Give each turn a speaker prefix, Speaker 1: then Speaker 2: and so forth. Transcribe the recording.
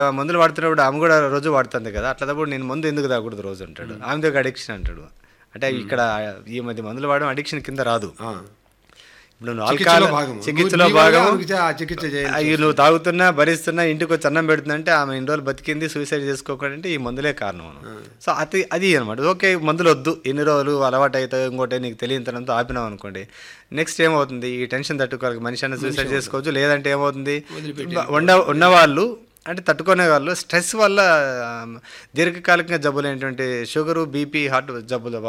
Speaker 1: ఆ మందులు వాడుతున్నప్పుడు ఆమె కూడా రోజు వాడుతుంది కదా అట్లప్పుడు నేను మందు ఎందుకు తాగకూడదు రోజు అంటాడు ఆమెది ఒక అడిక్షన్ అంటాడు అంటే ఇక్కడ ఈ మధ్య మందులు వాడడం అడిక్షన్ కింద రాదు
Speaker 2: ఆ.
Speaker 1: ఇప్పుడు నువ్వు
Speaker 2: చికిత్సలో
Speaker 1: ఆల్కహాల్
Speaker 2: భాగం
Speaker 1: చికిత్సలో
Speaker 2: నువ్వు నీ వల్ల
Speaker 1: భాగం
Speaker 2: ఆమెకి ఆ చికిత్స చేయాలి
Speaker 1: అవి నువ్వు తాగుతున్నా భరిస్తున్నా ఇంటికి వచ్చి అన్నం పెడుతుందంటే ఆమె ఇన్ని రోజులు బతికింది సూసైడ్ చేసుకోకుండా అంటే ఈ మందులే కారణం సో అది అది అనమాట ఓకే మందులు వద్దు ఎన్ని రోజులు అలవాటు అవుతాయి ఇంకోటి నీకు తెలియతనంతో ఆపినాం అనుకోండి నెక్స్ట్ ఏమవుతుంది ఈ టెన్షన్ తట్టుకోవాలి మనిషి అన్న సూసైడ్ చేసుకోవచ్చు లేదంటే ఏమవుతుంది ఉన్న ఉన్నవాళ్ళు అంటే తట్టుకునే వాళ్ళు స్ట్రెస్ వల్ల ఆ, దీర్ఘకాలికంగా జబ్బులు ఏంటంటే షుగరు బీపీ హార్ట్ జబ్బులు